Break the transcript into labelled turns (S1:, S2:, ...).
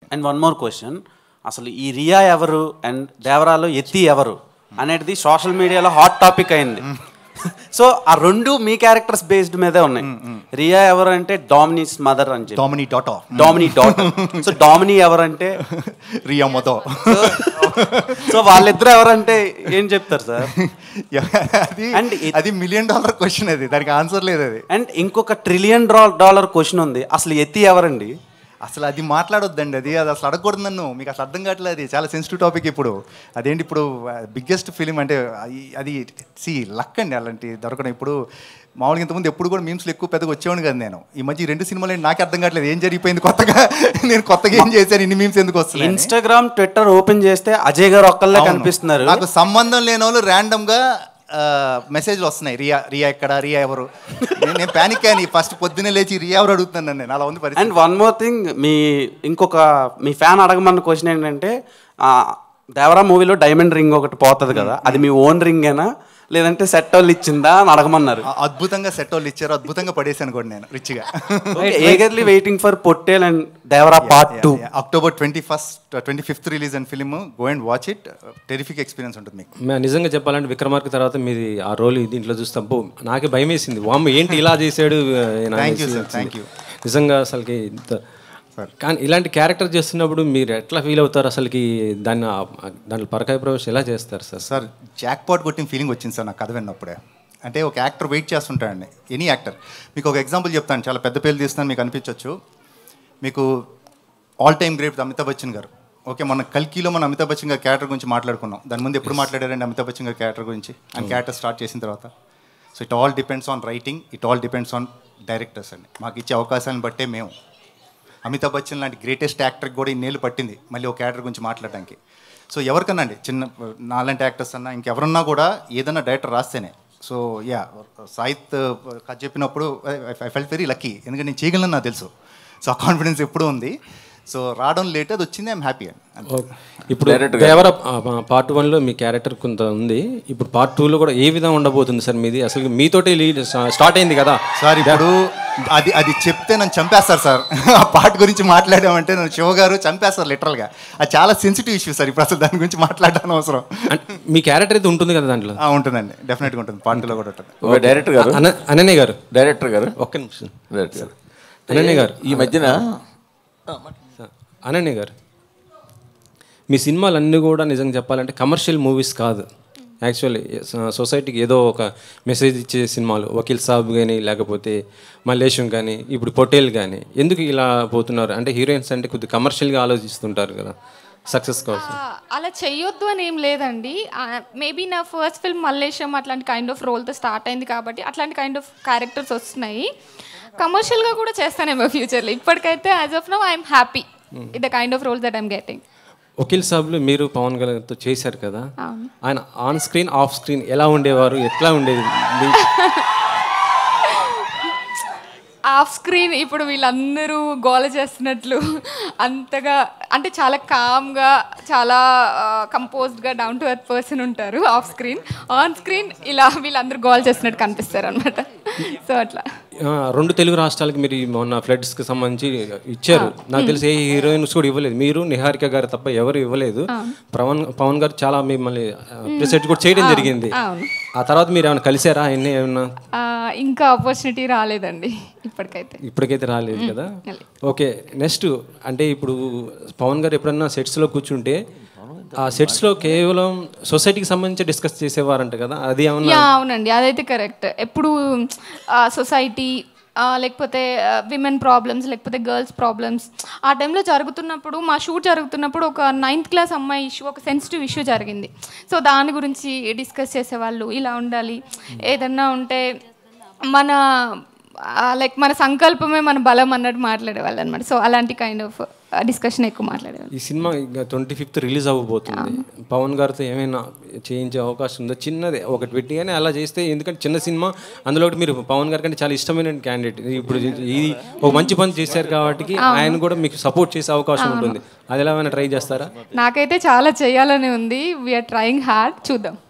S1: And one more question అసలు ఈ రియా ఎవరు అండ్ దేవరాలో ఎత్తి ఎవరు అనేది సోషల్ మీడియాలో హాట్ టాపిక్ అయింది సో ఆ రెండు మీ క్యారెక్టర్స్ బేస్డ్ మీదే ఉన్నాయి రియా ఎవరు అంటే డామినీస్ మదర్ అని చెప్పి
S2: Damini data
S1: Damini daughter so Damini ఎవరంటే
S2: రియా మొతో
S1: సో వాళ్ళిద్దరు ఎవరంటే ఏం చెప్తారు సార్
S2: అది
S1: And it-
S2: అది మిలియన్ డాలర్ క్వశ్చన్ అది దానికి ఆన్సర్ లేదు అది
S1: అండ్ ఇంకొక ట్రిలియన్ డాలర్ క్వశ్చన్ ఉంది అసలు ఎత్తి ఎవరండి
S2: అసలు అది మాట్లాడొద్దండి అది అది అసలు అడగకూడదు నన్ను మీకు అసలు అర్థం కావట్లేదు అది చాలా సెన్సిటివ్ టాపిక్ ఇప్పుడు అదేంటి ఇప్పుడు బిగ్గెస్ట్ ఫిలిం అంటే అది- అది సి లక్ అండి అలాంటి దొరకడం ఇప్పుడు మామూలుగా ఇంతకుముందు ఎప్పుడు కూడా మీమ్స్లు ఎక్కువ పెద్దగా వచ్చేవాడు కదా నేను ఈ మధ్య ఈ రెండు సినిమాలు ఏంటి నాకే అర్థం కావట్లేదు ఏం జరిగిపోయింది కొత్తగా నేను కొత్తగా ఏం చేశాను ఇన్ని మీమ్స్ ఎందుకు వస్తున్నాయి
S1: ఇన్స్టాగ్రామ్ ట్విట్టర్ ఓపెన్ చేస్తే అజయ్ గారు ఒక్కళ్ళే
S2: అవును.
S1: కనిపిస్తున్నారు
S2: నాకు సంబంధం లేని వాళ్ళు ర్యాండమ్గా మెసేజ్లు వస్తున్నాయి రియా రియా ఎక్కడ రియా ఎవరు నేను- నేను ప్యానిక్ అని ఫస్ట్ పొద్దున్నే లేచి రియా ఎవరు అడుగుతున్నాను నేను అలా ఉంది పరిస్థితి
S1: అండ్ వన్ మోర్ థింగ్ మీ ఇంకొక మీ ఫ్యాన్ అడగమన్న క్వశ్చన్ ఏంటంటే ఆ, దేవరా మూవీలో డైమండ్ రింగ్ ఒకటి పోతుంది కదా అది మీ ఓన్ రింగేనా లేదంటే సెట్ వాళ్ళు ఇచ్చిందా అని అడగమన్నారు
S2: ఆ, అద్భుతంగా సెట్ వాళ్ళు ఇచ్చారు అద్భుతంగా పడేసాను కూడా నేను రిచ్గా
S1: eagerly waiting for Pottel and Devara part two
S2: October twenty first twenty fifth release and film go and watch it terrific experience ఉంటుంది మీకు
S3: మే- నిజంగా చెప్పాలంటే విక్రమార్క తర్వాత మీది ఆ రోల్ దీంట్లో చూస్తాం బో నాకే భయం వేసింది వామ్మ ఏంటి ఇలా చేశాడు ఈయన
S2: Thank you,
S3: అనేసి
S2: sir.
S3: వచ్చింది.
S2: Thank you.
S3: నిజంగా అసలుకి ఇంత కానీ ఇలాంటి క్యారెక్టర్ చేస్తున్నప్పుడు మీరు ఎట్లా ఫీల్ అవుతారు అసలుకి దాన్ని ఆ- దాంట్లో పరకాయ ప్రవేశం ఎలా చేస్తారు సార్
S2: సార్ జాక్ పాట్ కొట్టిన ఫీలింగ్ వచ్చింది సార్ నాకు కథ విన్నప్పుడే అంటే ఒక యాక్టర్ వెయిట్ చేస్తుంటాడండి ఎనీ యాక్టర్ మీకు ఒక ఎగ్జాంపుల్ చెప్తాను చాలా పెద్ద పేర్లు తీస్తాను మీకు అనిపించవచ్చు మీకు all time great Amitabh Bachchan garu okay మన కల్కీలో మన అమితాబ్ బచ్చన్ గారి క్యారెక్టర్ గురించి మాట్లాడుకున్నాం దాని ముందు ఎప్పుడు మాట్లాడారండి అమితాబ్ బచ్చన్ గారి క్యారెక్టర్ గురించి ఆయన క్యారెక్టర్ స్టార్ట్ చేసిన తర్వాత so it all depends on writing it all depends on directors అండి మాకు ఇచ్చే అవకాశాలను బట్టే మేము అమితాబ్ బచ్చన్ లాంటి గ్రేటెస్ట్ యాక్టర్కి కూడా ఇన్నేళ్ళు పట్టింది మళ్ళీ ఒక క్యారెక్టర్ గురించి మాట్లాడడానికి సో ఎవరికన్నా అండి చిన్న నాలాంటి యాక్టర్స్ అన్నా ఇంకెవరన్నా కూడా ఏదన్నా డైరెక్టర్ రాస్తేనే సో యా సాహిత్ కథ చెప్పినప్పుడు ఐ ఫెల్ట్ వెరీ లక్కీ ఎందుకంటే నేను చేయగలను నాకు తెలుసు సో ఆ కాన్ఫిడెన్స్ ఎప్పుడూ ఉంది సో రావడం లేట్ అది వచ్చింది ఐఎమ్ హ్యాపీ అండి అంతే.
S3: ఇప్పుడు దేవర పార్ట్ వన్లో మీ క్యారెక్టర్ కొంత ఉంది ఇప్పుడు పార్ట్ టూలో కూడా ఏ విధంగా ఉండబోతుంది సార్ మీది అసలు మీతోటే లీడ్ స్టార్ట్ అయింది కదా
S2: సార్ ఇప్పుడు అది అది చెప్తే నన్ను చంపేస్తారు సార్ ఆ పాట గురించి మాట్లాడామంటే నన్ను శివ గారు చంపేస్తారు లిటరల్గా అది చాలా సెన్సిటివ్ ఇష్యూ సార్ ఇప్పుడు అసలు దాని గురించి మాట్లాడడం అవసరం
S3: అంటే మీ క్యారెక్టర్ అయితే ఉంటుంది కదా దాంట్లో
S2: ఆ, ఉంటుందండి డెఫినెట్గా ఉంటుంది పాటలో కూడా ఉంటుంది
S4: ఒక డైరెక్టర్ గారు
S3: అన- అనన్య గారు
S4: డైరెక్టర్ గారు
S3: ఒక్క నిమిషం
S4: డైరెక్టర్ గారు
S3: అనన్య గారు
S4: ఈ మధ్యన
S3: అనన్య గారు మీ సినిమాలు అన్నీ కూడా నిజంగా చెప్పాలంటే కమర్షియల్ మూవీస్ కాదు యాక్చువల్లీ సొసైటీకి ఏదో ఒక మెసేజ్ ఇచ్చే సినిమాలు వకీల్ సాబ్ కానీ లేకపోతే మల్లేశం కానీ ఇప్పుడు పొటేల్ కానీ ఎందుకు ఇలా పోతున్నారు అంటే హీరోయిన్స్ అంటే కొద్దిగా కమర్షియల్గా ఆలోచిస్తుంటారు కదా సక్సెస్ కోసం
S5: ఆ, అలా చెయ్యొద్దు అని ఏం లేదండి మేబీ నా ఫస్ట్ ఫిల్మ్ మల్లేశం అట్లాంటి కైండ్ ఆఫ్ రోల్తో స్టార్ట్ అయింది కాబట్టి అట్లాంటి కైండ్ ఆఫ్ క్యారెక్టర్స్ వస్తున్నాయి కమర్షియల్గా కూడా చేస్తానేమో ఫ్యూచర్లో ఇప్పటికైతే as of now I'm happy it the kind of roles that I'm getting
S3: Vakeel సాబ్లో మీరు పవన్ గారితో చేశారు కదా
S5: అవును.
S3: ఆయన ఆన్ స్క్రీన్ ఆఫ్ స్క్రీన్ ఎలా ఉండేవారు ఎట్లా ఉండేది మీ-
S5: ఆఫ్ స్క్రీన్ ఇప్పుడు వీళ్ళందరూ గోల చేస్తున్నట్లు అంతగా అంటే చాలా కామ్గా చాలా కంపోజ్డ్గా డౌన్ టు ఎర్త్ పర్సన్ ఉంటారు ఆఫ్ స్క్రీన్ ఆన్ స్క్రీన్ ఇలా వీళ్ళందరూ గోల చేస్తున్నట్టు కనిపిస్తారు అనమాట సో అట్లా
S3: ఆ, రెండు తెలుగు రాష్ట్రాలకి మీరు ఈ మొన్న ఫ్లడ్స్ కి సంబంధించి ఇచ్చారు నాకు తెలిసి ఏ హీరోయిన్స్ కూడా ఇవ్వలేదు మీరు నిహారిక గారు తప్ప ఎవరు ఇవ్వలేదు పవన్ పవన్ గారు చాలా మిమ్మల్ని ప్రెసెంట్ కూడా చేయడం జరిగింది
S5: అవును.
S3: ఆ తర్వాత మీరు ఏమైనా కలిసారా ఆయన్ని ఏమన్నా
S5: ఆ, ఇంకా ఆపర్చునిటీ రాలేదండి ఇప్పటికైతే
S3: ఇప్పటికైతే రాలేదు కదా
S5: లేదు.
S3: ఓకే నెక్స్ట్ అంటే ఇప్పుడు పవన్ గారు ఎప్పుడన్నా సెట్స్లో కూర్చుంటే ఆ సెట్స్లో కేవలం సొసైటీకి సంబంధించి డిస్కస్ చేసేవారంట కదా అది ఏమన్నా
S5: యా అవునండి అదైతే కరెక్ట్ ఎప్పుడు సొసైటీ లేకపోతే విమెన్ ప్రాబ్లమ్స్ లేకపోతే గర్ల్స్ ప్రాబ్లమ్స్ ఆ టైంలో జరుగుతున్నప్పుడు మా షూట్ జరుగుతున్నప్పుడు ఒక నైన్త్ క్లాస్ అమ్మాయి ఇష్యూ ఒక సెన్సిటివ్ ఇష్యూ జరిగింది సో దాని గురించి డిస్కస్ చేసేవాళ్ళు ఇలా ఉండాలి ఏదన్నా ఉంటే మన లైక్ మన సంకల్పమే మన బలం అన్నట్టు మాట్లాడేవాళ్ళు అనమాట సో అలాంటి కైండ్ ఆఫ్ డిస్కషన్ ఎక్కువ మాట్లాడేవాళ్ళు
S3: ఈ సినిమా ట్వంటీ ఫిఫ్త్ రిలీజ్ అవ్వబోతుంది పవన్ గారితో ఏమైనా చేయించే అవకాశం ఉందో చిన్నదే ఒకటి పెట్టి కానీ అలా చేస్తే ఎందుకంటే చిన్న సినిమా అందులో ఒకటి మీరు పవన్ గారి కంటే చాలా ఇష్టమైన క్యాండిడేట్ ఇప్పుడు ఇది ఒక మంచి పని చేశారు కాబట్టి ఆయన కూడా మీకు సపోర్ట్ చేసే అవకాశం ఉంటుంది అది ఎలా ఏమైనా ట్రై చేస్తారా
S5: నాకైతే చాలా చేయాలని ఉంది వీఆర్ ట్రయింగ్ హార్డ్ చూద్దాం